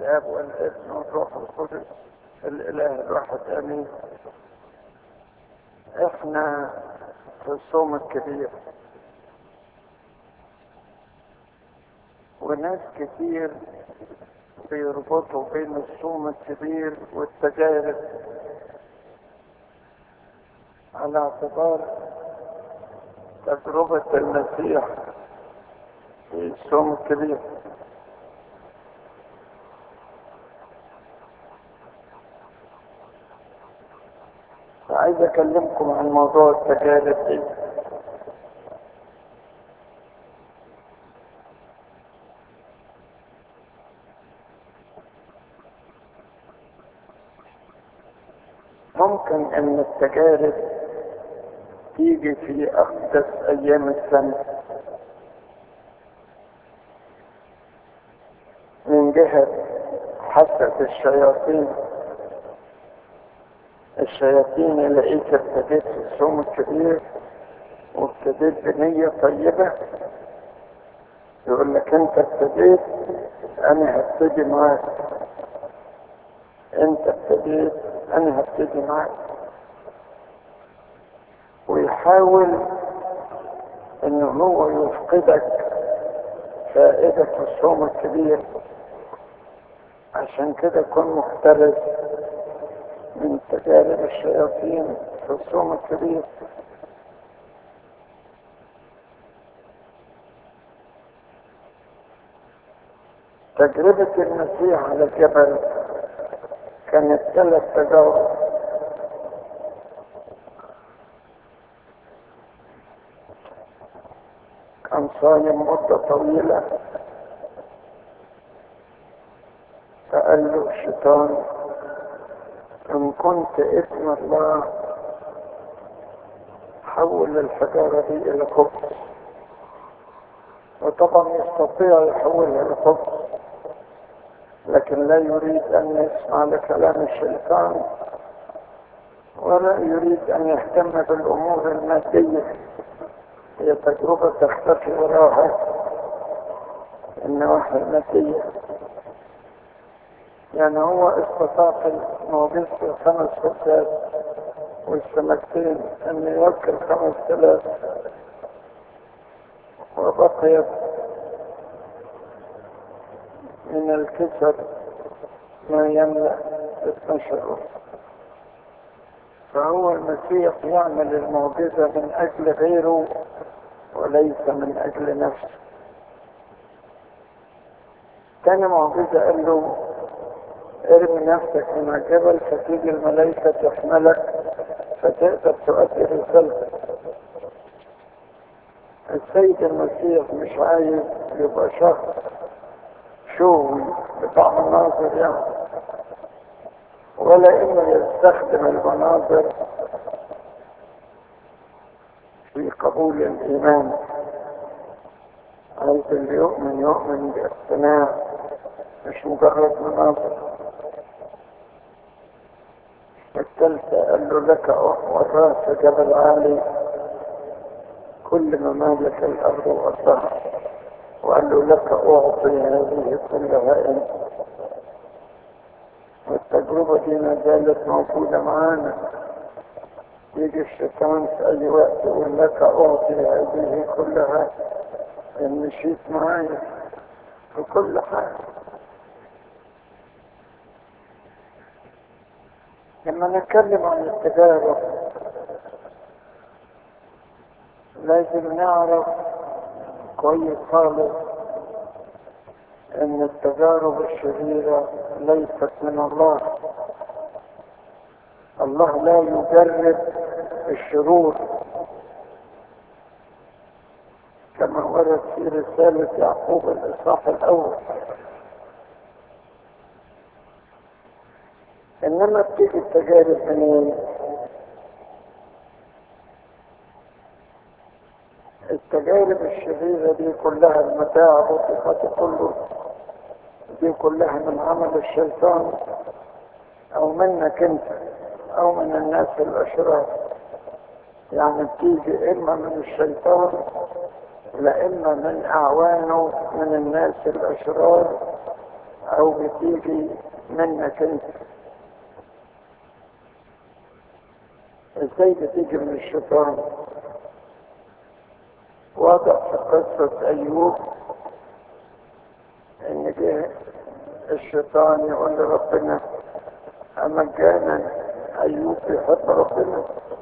الاب والابن والروح القدس الاله الواحد امين احنا في الصوم الكبير وناس كتير بيربطوا بين الصوم الكبير والتجارب على اعتبار تجربة المسيح في الصوم الكبير فعايز اكلمكم عن موضوع التجارب دي ممكن ان التجارب تيجي في اقدس ايام السنة من جهة حسد الشياطين الشياطين يلاقيك ابتديت في الصوم الكبير وابتديت بنية طيبة يقول لك انت ابتديت انا هبتدي معاك انت ابتديت انا هبتدي معاك ويحاول ان هو يفقدك فائدة الصوم الكبير عشان كده كن محترس من تجارب الشياطين في الصوم الكبير تجربة المسيح على الجبل كانت ثلاث تجارب كان صايم مدة طويلة فقال له الشيطان إن كنت ابن الله حول الحجارة دي إلى خبز وطبعا يستطيع يحولها إلى خبز لكن لا يريد أن يسمع لكلام الشيطان ولا يريد أن يهتم بالأمور المادية هي تجربة تختفي وراها النواحي المادية يعني هو استطاع في الموجود في خمس فتات والسمكتين أن يوكل خمس ثلاث وبقيت من الكسر ما يملأ 12 فهو المسيح يعمل المعجزة من أجل غيره وليس من أجل نفسه تاني معجزة قال له ارمي نفسك من الجبل فتيجي الملائكة تحملك فتقدر تؤدي رسالتك السيد المسيح مش عايز يبقى شخص شوي بتاع مناظر يعني ولا انه يستخدم المناظر في قبول الايمان عايز اللي يؤمن يؤمن باقتناع مش مجرد مناظر الثالثة قال له لك وراس جبل عالي كل ممالك الأرض وأرضها وقال له لك أعطي هذه كلها أنت والتجربة دي ما زالت موجودة معانا يجي الشيطان في أي وقت يقول لك أعطي هذه كلها إن مشيت معايا في كل حاجة لما نتكلم عن التجارب لازم نعرف كويس خالص ان التجارب الشريرة ليست من الله الله لا يجرب الشرور كما ورد في رسالة يعقوب الإصحاح الأول إنما بتيجي التجارب منين؟ التجارب الشريرة دي كلها المتاعب والصفات كله دي كلها من عمل الشيطان أو منك أنت أو من الناس الأشرار يعني بتيجي إما من الشيطان لا إما من أعوانه من الناس الأشرار او بتيجي منك انت ازاي بتيجي من الشيطان واضح في قصة ايوب ان جه الشيطان يقول لربنا امجانا ايوب يحب ربنا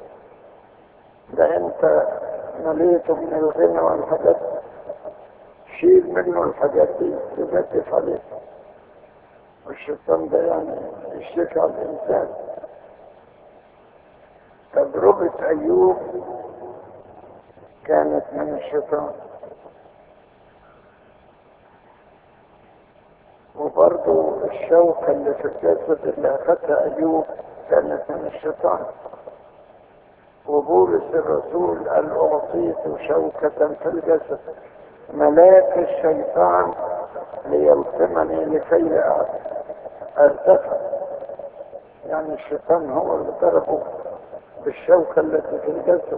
ده انت مليته من الغنى والحاجات شيل منه الحاجات دي تزكف عليه والشيطان ده يعني يشتكي على الانسان تجربة ايوب كانت من الشيطان وبرضو الشوكة اللي في الجسد اللي أخذها أيوب كانت من الشيطان وبولس الرسول قال أعطيت شوكة في الجسد ملاك الشيطان ليلطمني لكي أرتفع يعني الشيطان هو اللي ضربه بالشوكة التي في الجسد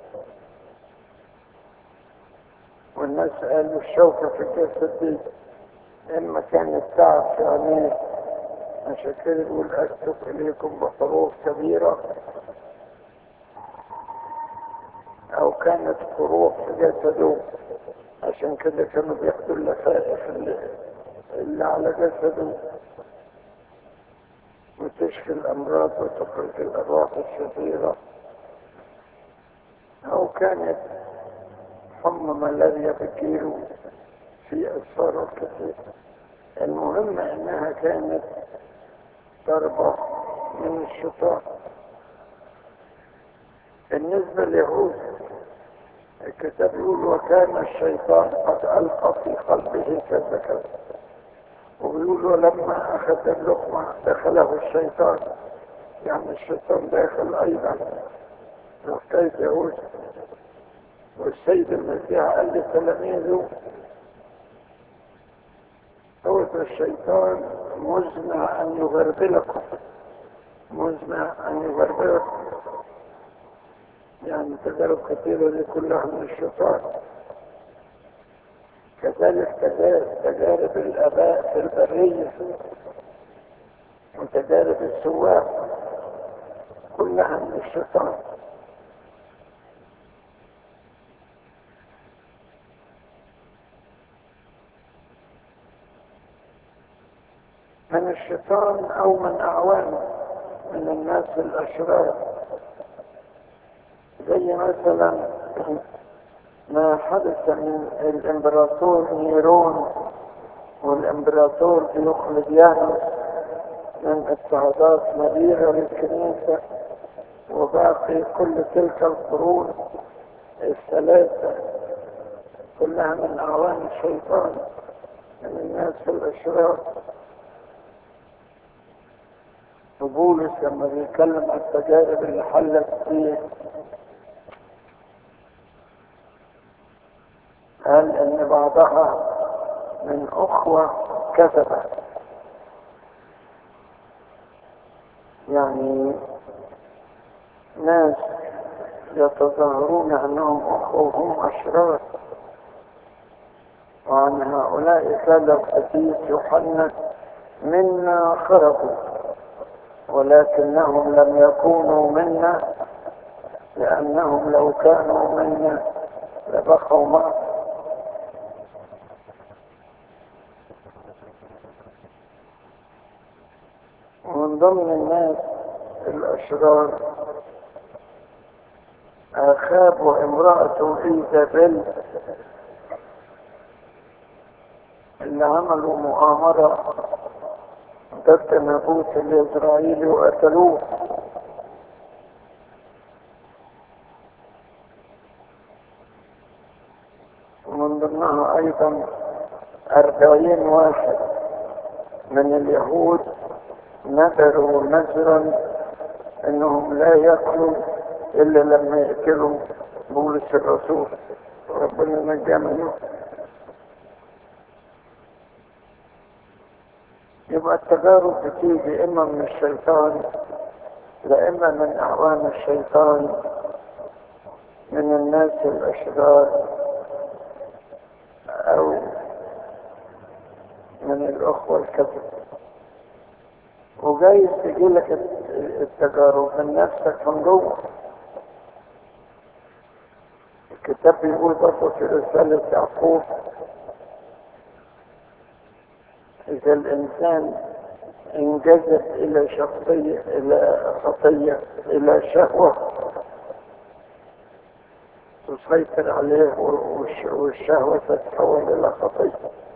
والناس قالوا الشوكة في الجسد دي إما كانت تعب في عينيه عشان كده يقول أكتب إليكم بحروف كبيرة أو كانت قروح في جسده عشان كده كانوا بياخدوا اللفائف اللي, اللي على جسده وتشفي الأمراض وتخرج الأرواح الشريرة أو كانت حمى ملاريا بتجيله في أسفار كثير المهم أنها كانت ضربة من الشيطان بالنسبة ليهود الكتاب يقول وكان الشيطان قد ألقى في قلبه كذا كذا وبيقول ولما أخذ اللقمة دخله الشيطان يعني الشيطان داخل أيضا وحكاية يهود والسيد المسيح قال لتلاميذه هو الشيطان مزمع أن يغربلكم مزمع أن يغربلكم يعني تجارب كثيرة دي كلها من الشيطان كذلك تجارب الآباء في البرية وتجارب السواق كلها من الشيطان من الشيطان أو من أعوانه من الناس الأشرار زي مثلا ما حدث من الامبراطور نيرون والامبراطور ديوقليانوس من اضطهادات مديرة للكنيسة وباقي كل تلك القرون الثلاثة كلها من أعوان الشيطان من الناس الأشرار وبولس لما بيتكلم عن التجارب اللي حلت فيه قال ان بعضها من اخوة كذبة يعني ناس يتظاهرون انهم اخوة وهم اشرار وعن هؤلاء قال القديس يوحنا منا خرجوا ولكنهم لم يكونوا منا لأنهم لو كانوا منا لبقوا معنا ومن ضمن الناس الأشرار أخاب وامرأته إيزابيل اللي عملوا مؤامرة ضد نابوت الإسرائيلي وقتلوه ومن ضمنها أيضا أربعين واحد من اليهود نذروا نذرا انهم لا ياكلوا الا لما ياكلوا بولس الرسول ربنا نجا منه يبقى التجارب بتيجي اما من الشيطان لا اما من اعوان الشيطان من الناس الاشرار او من من الأخوة الكذب وجايز تجيلك التجارب من نفسك من جوه الكتاب بيقول برضه في رسالة يعقوب إذا الإنسان انجذب إلى شخصية إلى خطية إلى شهوة تسيطر عليه والشهوة تتحول إلى خطية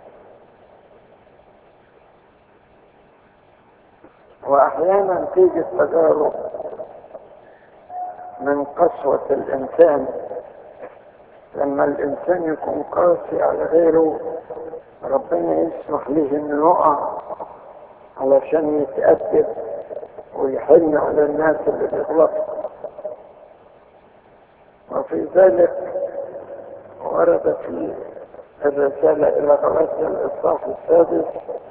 وأحيانا تيجي التجارب من قسوة الإنسان لما الإنسان يكون قاسي على غيره ربنا يسمح له إنه يقع علشان يتأدب ويحن على الناس اللي بيغلطوا وفي ذلك ورد في الرسالة إلى غلاطيا الإصحاح السادس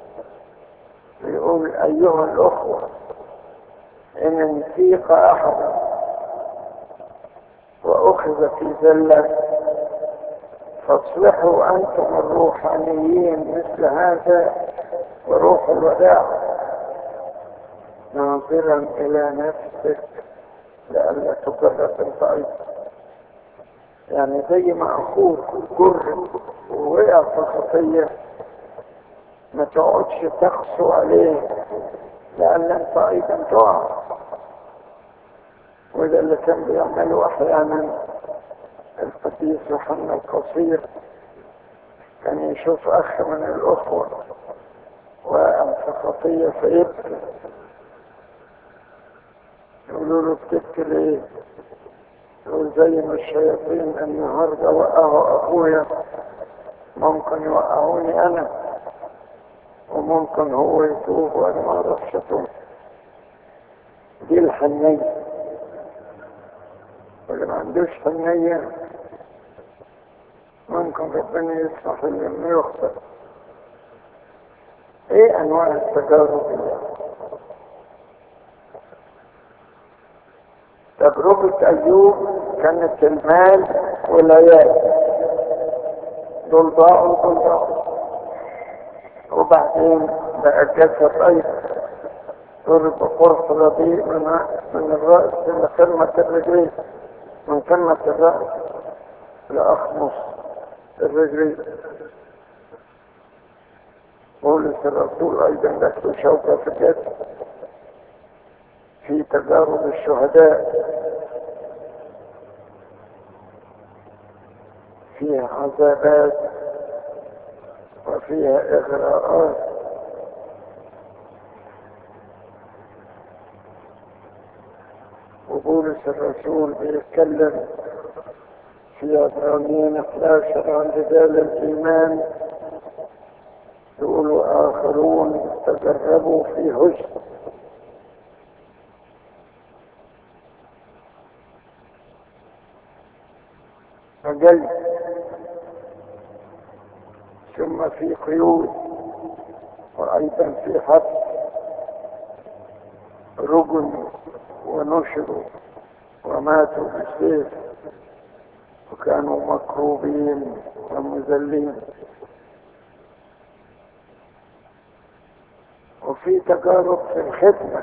يقول أيها الأخوة إن انسيق أحدا وأخذ في ذلة فاصلحوا أنتم الروحانيين مثل هذا وروح الوداع ناظرا إلى نفسك لئلا تجرب انت أيضا يعني زي ما أخوك جر ووقع في خطية ما تقعدش تقسو عليه لأن أنت أيضا تقع وده اللي كان بيعمله أحيانا القديس يوحنا القصير كان يشوف أخ من الأخوة واقع في خطية فيبكي يقولوا له بتبكي ليه؟ يقول زي ما الشياطين النهارده وقعوا أخويا ممكن يوقعوني أنا وممكن هو يتوب وأنا ما أعرفش أتوب دي الحنية واللي ما عندوش حنية ممكن ربنا يسمح له انه يخطئ ايه انواع التجارب دي تجربة ايوب كانت المال والعيال دول ضاعوا دول ضاعوا وبعدين بقى الجسد ايضا ضرب قرص رديء من من الرأس إلى قمة الرجلين من قمة الرأس لأخمص الرجلين بولس الرسول أيضا له شوكة في الجسد في تجارب الشهداء فيها عذابات وفيها إغراءات وبولس الرسول بيتكلم في عبرانيين 11 عن رجال الإيمان يقولوا آخرون تجربوا في حزن فجل ثم في قيود وأيضا في حبس رجل ونشروا وماتوا بالسيف وكانوا مكروبين ومذلين وفي تجارب في الخدمة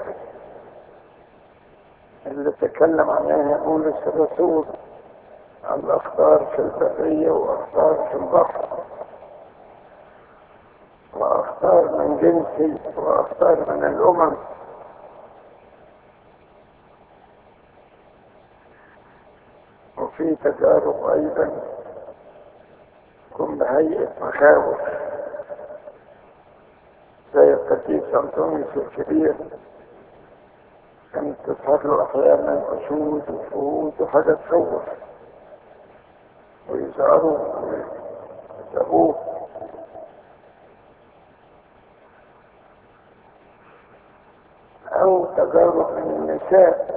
اللي تكلم عليها بولس الرسول الأخطار في البرية وأخطار في البحر وأخطار من جنسي وأخطار من الأمم وفي تجارب أيضا تكون بهيئة مخاوف زي القديس أنطونيوس الكبير كانت تظهر له أحيانا أسود وفهود وحاجة تخوف ويزعروا ويسأبوه أو تجارب من النساء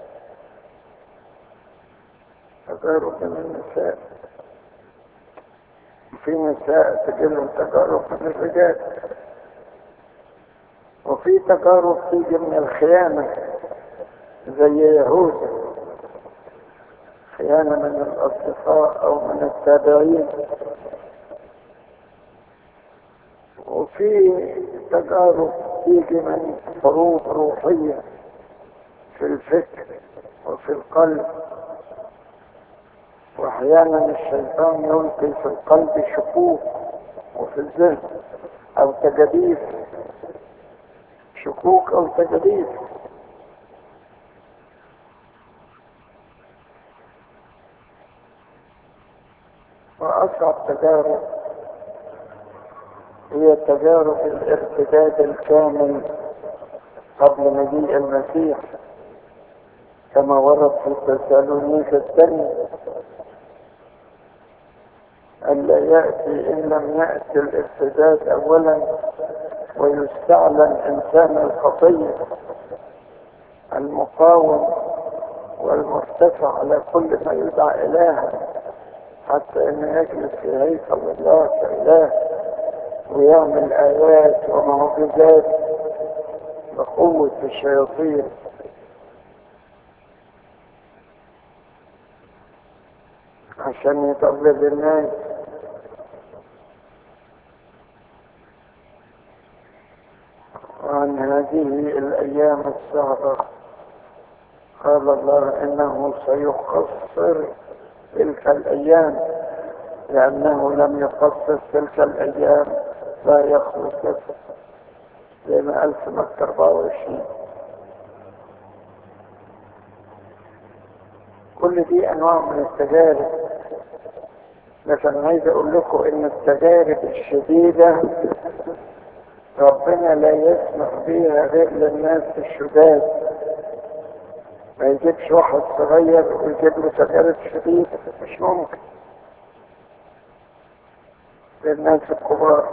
تجارب من النساء في نساء تجيلهم تجارب من الرجال وفي تجارب تيجي من الخيانة زي يهوذا خيانة من الأصدقاء أو من التابعين في تجارب تيجي من حروب روحية في الفكر وفي القلب واحيانا الشيطان يلقي في القلب شكوك وفي الذهن او تجديد شكوك او تجديد واصعب تجارب هي تجارب الارتداد الكامل قبل مجيء المسيح كما ورد في تسالونيك الثانية ألا يأتي إن لم يأتي الارتداد أولا ويستعلن إنسان الخطية المقاوم والمرتفع على كل ما يدعى إلها حتى إنه يجلس في هيكل الله كإله ويعمل آيات ومعجزات بقوة الشياطين عشان يضلل الناس وعن هذه الأيام الصعبة قال الله إنه سيقصر تلك الأيام لأنه لم يقصر تلك الأيام لا يخلص نفسه زي ما قال في مكة 24 كل دي أنواع من التجارب لكن عايز أقول لكم إن التجارب الشديدة ربنا لا يسمح بيها غير للناس الشداد ما يجيبش واحد صغير ويجيب له تجارب شديدة مش ممكن للناس الكبار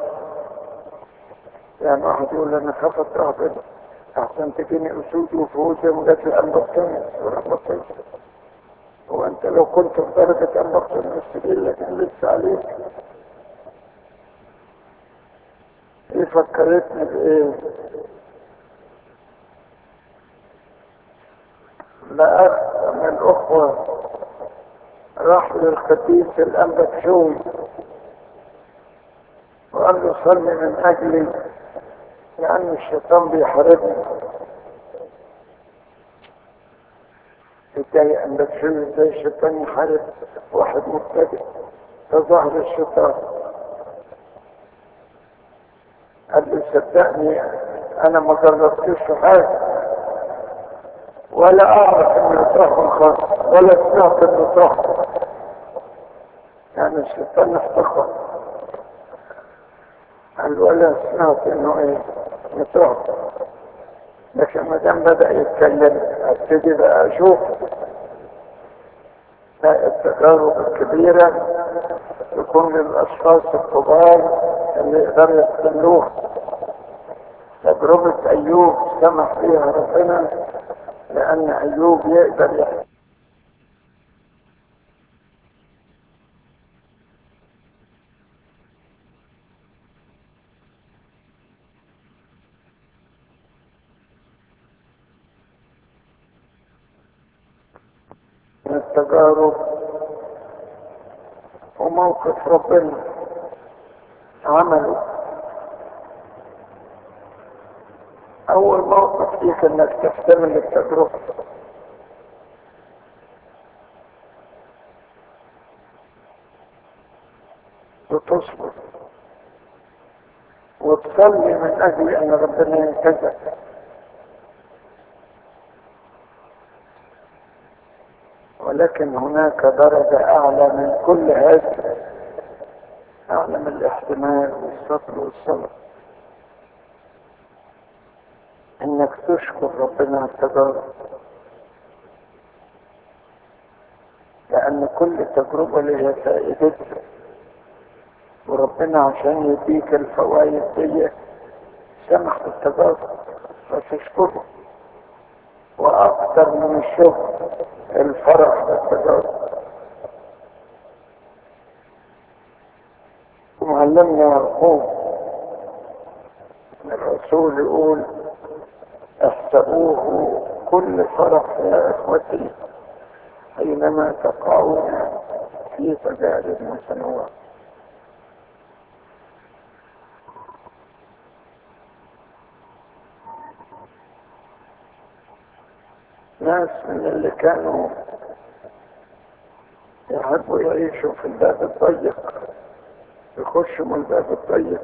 يعني واحد يقول انا خفت رهبة احسن تجيني اسود وفوز وجات لي انبطتنس ورهبطتنس هو انت لو كنت في درجة انبطتنس تجيل لك لسه عليك دي فكرتني بايه لأخ من الأخوة راح للقديس الأنبكشوي وقال له صلي من أجلي لأن الشيطان بيحاربني ازاي أنبكشوي ازاي الشيطان يحارب واحد مبتدئ ده ظهر الشيطان قال له صدقني أنا ما جربتش في حاجة ولا اعرف انه يطرحهم خالص ولا سمعت انه يطرحهم يعني الشيطان افتخر قال ولا سمعت انه ايه يطرحهم لكن ما دام بدا يتكلم ابتدي بقى اشوف لا التجارب الكبيرة تكون للأشخاص الكبار اللي يقدروا يحتملوها تجربة أيوب سمح فيها ربنا لأن أيوب يقدر يحكي من التجارب وموقف ربنا عمله أول موقف فيك إنك تحتمل التجربة وتصبر وتصلي من أجل أن ربنا ينتزع ولكن هناك درجة أعلى من كل هذا أعلى من الاحتمال والصبر والصبر انك تشكر ربنا على التجارب لان كل تجربة لها فائدتها وربنا عشان يديك الفوائد دي سمح بالتجارب فتشكره واكثر من الشكر الفرح بالتجارب معلمنا يعقوب الرسول يقول احسبوه كل فرح يا اخوتي حينما تقعون في تجارب وسنوات ناس من اللي كانوا يحبوا يعيشوا في الباب الضيق يخشوا من الباب الضيق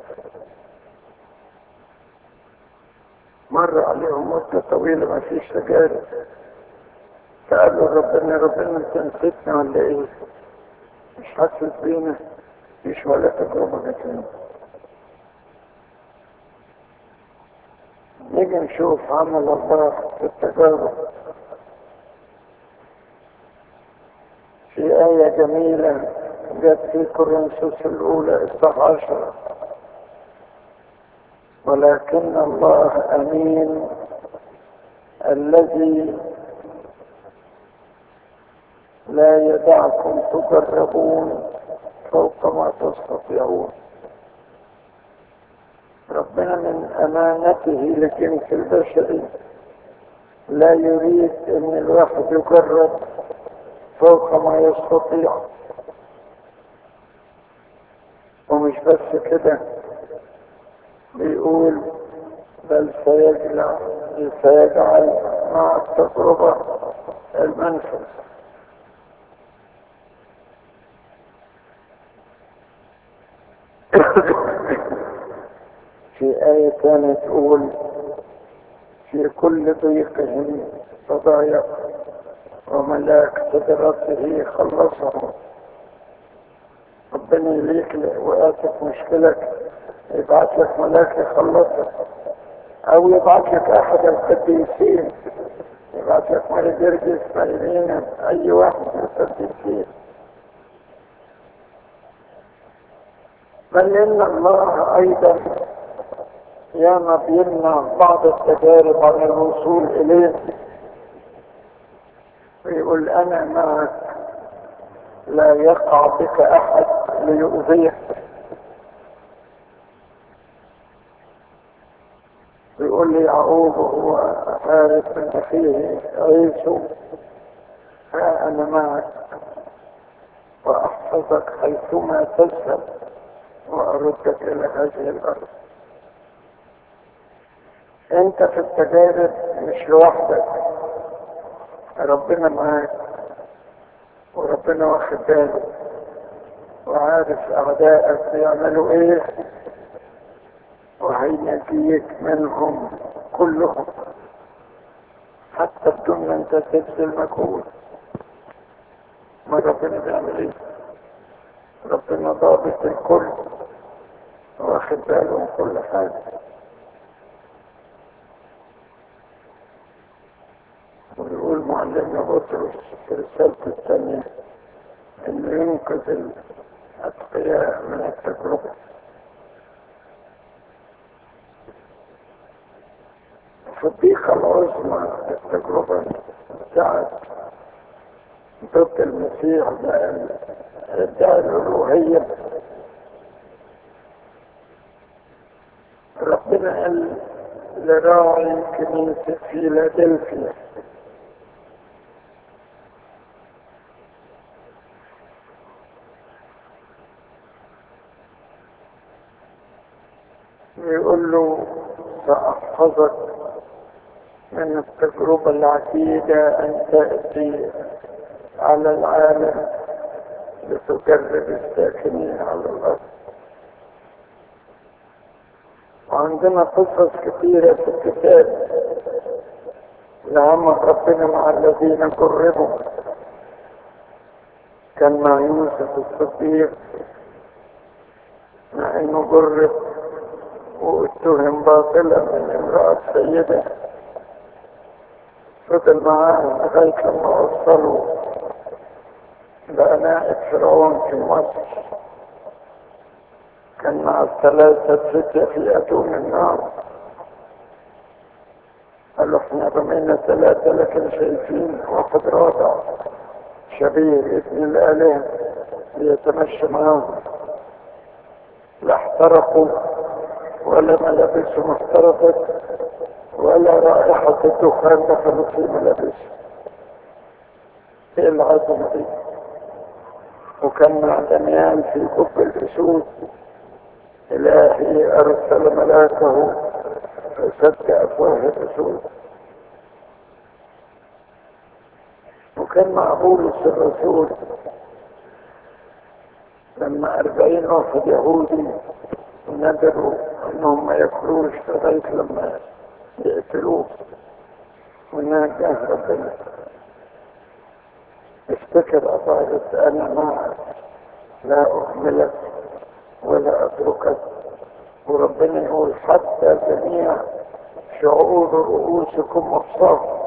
مر عليهم مدة طويلة ما فيش تجارب فقالوا ربنا ربنا انت نسيتنا ولا ايه مش حاسس بينا مش ولا تجربة جاتنا نيجي نشوف عمل الله في التجارب في آية جميلة جت في كورنثوس الأولى إصحاح عشرة ولكن الله أمين الذي لا يدعكم تجربون فوق ما تستطيعون ربنا من أمانته لجنس البشري لا يريد أن الواحد يجرب فوق ما يستطيع ومش بس كده بيقول بل سيجعل سيجعل مع التجربة المنفذ في آية كانت تقول في كل ضيقهم تضايق وملاك قدرته خلصهم ربنا يليك وقاتك مشكلك يبعث لك ملاك يخلصك او يبعث لك احد القديسين يبعث لك ملك جرجس ملينا اي واحد من القديسين بل ان الله ايضا ياما بيمنع بعض التجارب عن الوصول اليه ويقول انا معك لا يقع بك احد ليؤذيك ويقول لي يعقوب هو عارف ان فيه عيسو ها انا معك واحفظك حيثما تذهب واردك الى هذه الارض انت في التجارب مش لوحدك ربنا معاك وربنا واخد باله وعارف اعدائك بيعملوا ايه وهينجيك منهم كلهم حتى بدون ما انت تبذل مجهود ما ربنا بيعمل ايه ربنا ضابط الكل واخد باله من كل حاجه ويقول معلمنا بطرس في رسالته الثانية انه ينقذ الاتقياء من التجربة في الضيقة العظمى التجربة بتاعت ضد المسيح ادعى الألوهية ربنا قال لراعي كنيسة فيلادلفيا يقول له سأحفظك من التجربة العتيدة أن تأتي على العالم لتجرب الساكنين على الأرض وعندنا قصص كثيرة في الكتاب لعمل ربنا مع الذين جربوا كان مع يوسف الصديق مع انه جرب واتهم باطلا من امرأة سيدة فضل معاه لغاية لما وصلوا لأناء فرعون في مصر كان مع الثلاثة فتية في أتون النار قالوا احنا رمينا ثلاثة لكن شايفين واحد رابع شبيه ابن الآلهة ليتمشى معاهم لا احترقوا ولا ملابسهم احترقت ولا رائحة الدخان دخلت في ملابسهم ايه العظمة دي وكان مع دانيال في كب الأسود إلهي أرسل ملاكه فسد أفواه الأسود وكان مع بولس الرسول لما أربعين واحد يهودي ندروا انهم ما ياكلوش لغايه لما يقتلوه ونجاه ربنا افتكر أطارت أنا معك لا أهملك ولا أتركك وربنا يقول حتى جميع شعور رؤوسكم مصاب